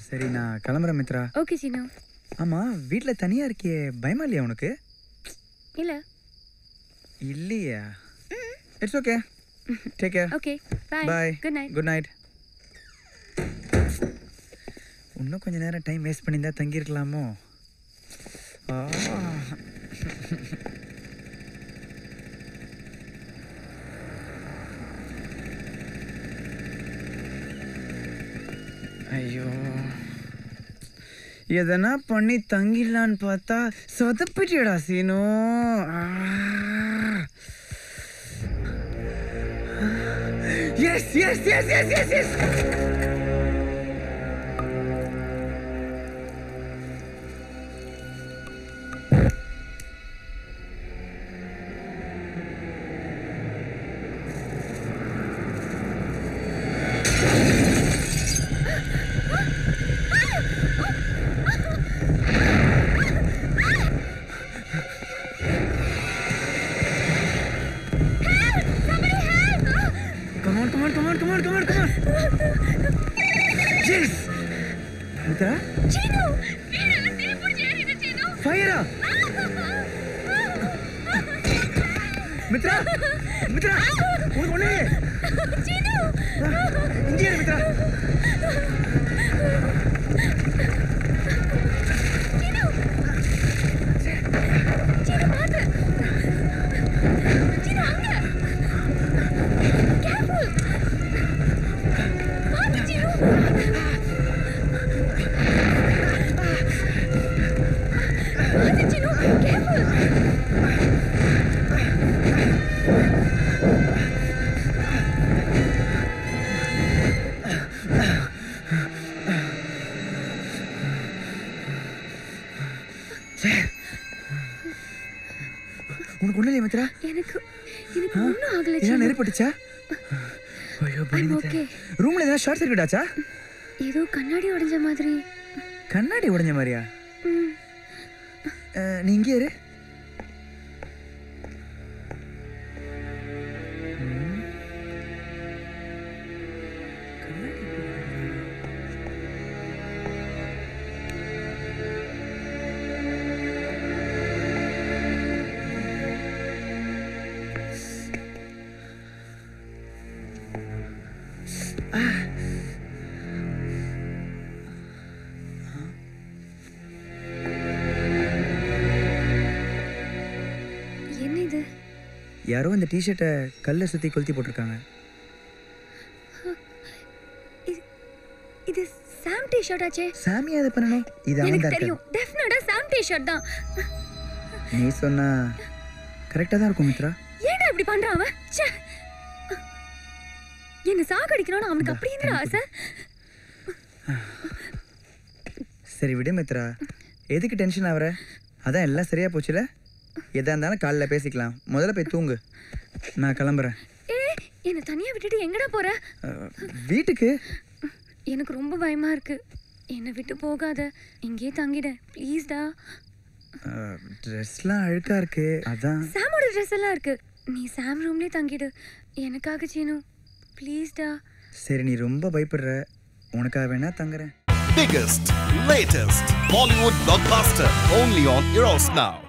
சரி நான் கிளம்புறேன் மித்ரா ஓகே சீனு ஆமா வீட்ல தனியா இருக்கியே பயமா இல்லையா உனக்கு இல்ல இல்லையா it's okay take care okay bye bye good night good night இன்னும் கொஞ்ச நேரம் டைம் வேஸ்ட் பண்ணியிருந்தா தங்கியிருக்கலாமோ ஆ. ஐயோ எதனா பண்ணி தங்கிடலான்னு பார்த்தா சொதப்பிட்டியடா Seenu yes yes yes yes yes yes Come on, come on, come on, come on, come on, come on. Yes. Mitra Seenu வீடு தீ பிடிச்சி எரியுது சீனு ஃபயரா மித்ரா மித்ரா உனக்கு ஒண்ணு சீனு இங்கே இரு, மித்ரா சீனு பாத்து சீனு அங்க கேர்ஃபுல் பாத்து சீனு பாத்து சீனு கேர்ஃபுல் உனக்கு ஒண்ணு இல்லையா மித்ரா எனக்கு எனக்கு ஒண்ணும் ஆகல என்ன சீனு நெருப்பட்டுச்சா ஐயோ okay. ரூம்ல ஏதாவது ஷார்ட் சர்க்கிட் ஆச்சா ஏதோ கண்ணாடி உடைஞ்ச மாதிரி கண்ணாடி உடைஞ்ச மாதிரியா ம் அஹ், நீ இங்கே இரு ம். கண்ணாடி எப்படி உடையுது? என்ன இது யாரோ இந்த டிஷர்ட்டை கல்லை சுற்றி கொளுத்தி போட்டிருக்காங்க இது இது சாம் டி ஷர்ட் ஆச்சே சாமியா அதை பண்ணணும் இது அவன் எனக்கு தான் தெரியும் டெஃபினட்டா சாம் டி ஷர்ட் தான் நீ சொன்னா கரெக்டாக தான் இருக்கும் மித்ரா ஏன்டா இப்படி பண்றான் அவன் ச்சே என்ன சாகடிக்கணும்னு அவனுக்கு அப்படி என்ன ஆசை சரி விடு மித்ரா எதுக்கு டென்ஷன் ஆகுற அதான் எல்லாம் சரியா போச்சுல எதா இருந்தாலும் காலைல பேசிக்கலாம் முதல்ல போய் தூங்கு நான் கிளம்புறேன் ஏ என்ன தனியா விட்டுட்டு எங்கடா போற அஹ், வீட்டுக்கு எனக்கு ரொம்ப பயமா இருக்கு என்னை விட்டு போகாத இங்கேயே தங்கிட ப்ளீஸ்டா ட்ரெஸ்லாம் அழுக்கா இருக்கு அதான் சாமோட ட்ரெஸ் எல்லாம் இருக்கு நீ சாம் ரூம்லயே தங்கிடு எனக்காக சீனு ப்ளீஸ்டா சரி நீ ரொம்ப பயப்படுற உனக்காக வேணா தங்குறேன் biggest, latest Bollywood blockbuster only on Eros Now.